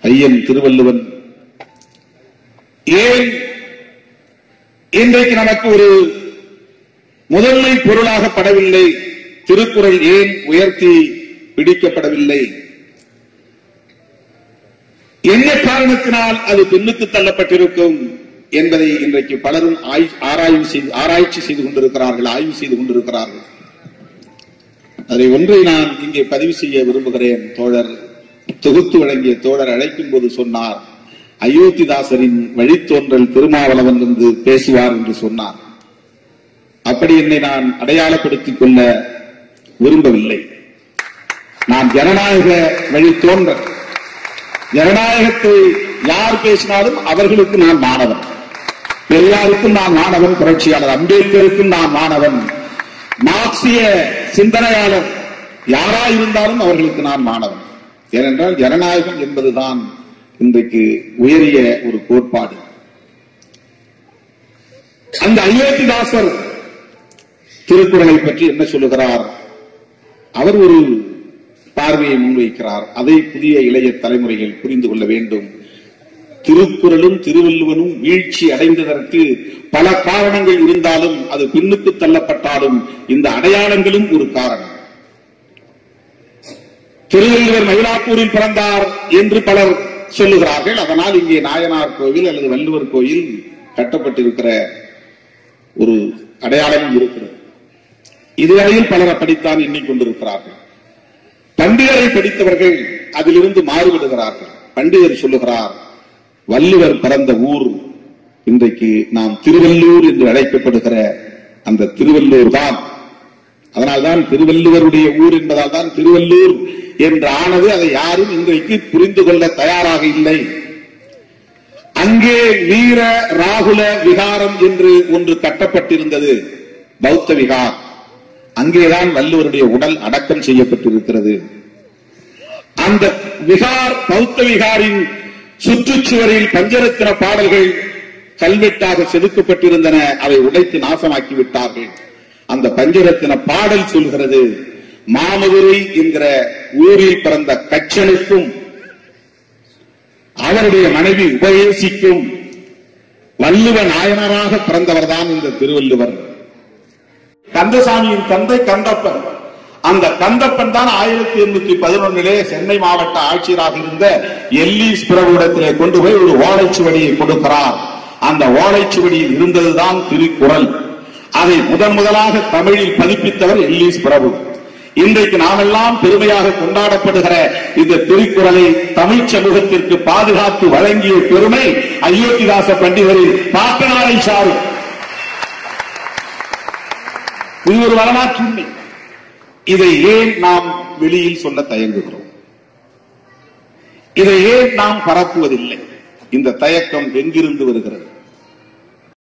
ஐயன் திருவள்ளுவன் ஏன் இன்றைக்கு நமக்கு ஒரு முதன்மை பொருளாகப்படவில்லை திருக்குறள் ஏன் உயர்த்தி பிடிக்கப்படவில்லை என்ன காரணத்தினால் அது பின்னுக்கு தள்ளப்பட்டிருக்கும் என்பதை இன்றைக்கு பலரும் ஆய்- ஆராய்வு செய்து ஆராய்ச்சி செய்து கொண்டிருக்கிறார்கள் ஆய்வு செய்து கொண்டிருக்கிறார்கள் அதை ஒன்றை நான் இங்கே பதிவு செய்ய விரும்புகிறேன் தோழர் தொகுத்து வழங்கிய தோழர் அழைக்கும் போது சொன்னார் அயோத்திதாசரின் வழித்தோன்றல் திருமாவளவன் வந்து பேசுவார் என்று சொன்னார் அப்படி என்னை நான் அடையாளப்படுத்திக் கொள்ள விரும்பவில்லை நான் ஜனநாயக வழித்தோன்றல் ஜனநாயகத்தை யார் பேசினாலும் அவர்களுக்கு நான் மாணவன் பெரியாருக்கும் நான் மாணவன் புரட்சியாளர் அம்பேத்கருக்கும் நான் மாணவன் மார்க்சிய சிந்தனையாளர் யாரா இருந்தாலும் அவர்களுக்கு நான் மாணவன் ஏனென்றால் ஜனநாயகம் என்பதுதான் இன்றைக்கு உயரிய ஒரு கோட்பாடு அந்த அயோத்திதாசர் திருக்குறளை பற்றி என்ன சொல்லுகிறார் அவர் ஒரு பார்வையை முன்வைக்கிறார் அதை புதிய இளைய தலைமுறைகள் புரிந்து கொள்ள வேண்டும் திருக்குறளும் திருவள்ளுவனும் வீழ்ச்சி அடைந்ததற்கு பல காரணங்கள் இருந்தாலும் அது பின்னுக்கு தள்ளப்பட்டாலும் இந்த அடையாளங்களும் ஒரு காரணம் திருவள்ளுவர் மயிலாப்பூரில் பிறந்தார் என்று பலர் சொல்லுகிறார்கள் அதனால் இங்கே நாயனார் கோவில் அல்லது வள்ளுவர் கோயில் கட்டப்பட்டிருக்கிற ஒரு அடையாளமும் இருக்கிறது இதுவரையில் பலர் அப்படித்தான் எண்ணிக்கொண்டிருக்கிறார்கள் பண்டிதரை படித்தவர்கள் அதிலிருந்து மாறுபடுகிறார்கள் பண்டிதர் சொல்லுகிறார் வள்ளுவர் பிறந்த ஊர் இன்றைக்கு நாம் திருவள்ளூர் என்று அழைக்கப்படுகிற அந்த திருவள்ளூர் தான் அதனால்தான் திருவள்ளுவருடைய ஊர் என்பதால் தான் திருவள்ளூர் என்று ஆனது அதை யாரும் இன்றைக்கு புரிந்து கொள்ள தயாராக இல்லை அங்கே வீர ராகுல விகாரம் என்று ஒன்று கட்டப்பட்டிருந்தது பௌத்த விகார் அங்கேதான் வள்ளுவருடைய உடல் அடக்கம் செய்யப்பட்டிருக்கிறது அந்த விகார் பௌத்த விகாரின் சுற்றுச்சுவரில் பஞ்சரத்தின பாடல்கள் கல்வெட்டாக செதுக்கப்பட்டிருந்தன அதை உடைத்து நாசமாக்கி விட்டார்கள் அந்த பஞ்சரத்தின பாடல் சொல்கிறது மாமதுரை என்கிற ஊரில் பிறந்த கச்சனுக்கும் அவருடைய மனைவி உபதேசிக்கும் வள்ளுவ நாயனராக பிறந்தவர்தான் இந்த திருவள்ளுவர் கந்தசாமியின் தந்தை கந்தப்பன் அந்த கந்தப்பன் தான் ஆயிரத்தி எண்ணூத்தி பதினொன்னிலே சென்னை மாவட்ட ஆட்சியராக இருந்த எல்லீஸ் பிரபுடத்திலே கொண்டு போய் ஒரு ஓலைச்சுவடியை கொடுக்கிறார் அந்த ஓலைச்சுவடியில் இருந்ததுதான் திருக்குறள் அதை முதன் முதலாக தமிழில் பதிப்பித்தவர் எல்லீஸ் பிரபு இன்றைக்கு நாமெல்லாம் பெருமையாக கொண்டாடப்படுகிற இந்த திருக்குறளை தமிழ் சமூகத்திற்கு பாதுகாத்து வழங்கிய பெருமை அயோத்திதாச பண்டிதரின் பாட்டனாரை சாரும் இது ஒரு வரலாற்று உண்மை இதை ஏன் நாம் வெளியில் சொல்ல தயங்குகிறோம் இதை ஏன் நாம் பரப்புவதில்லை இந்த தயக்கம் எங்கிருந்து வருகிறது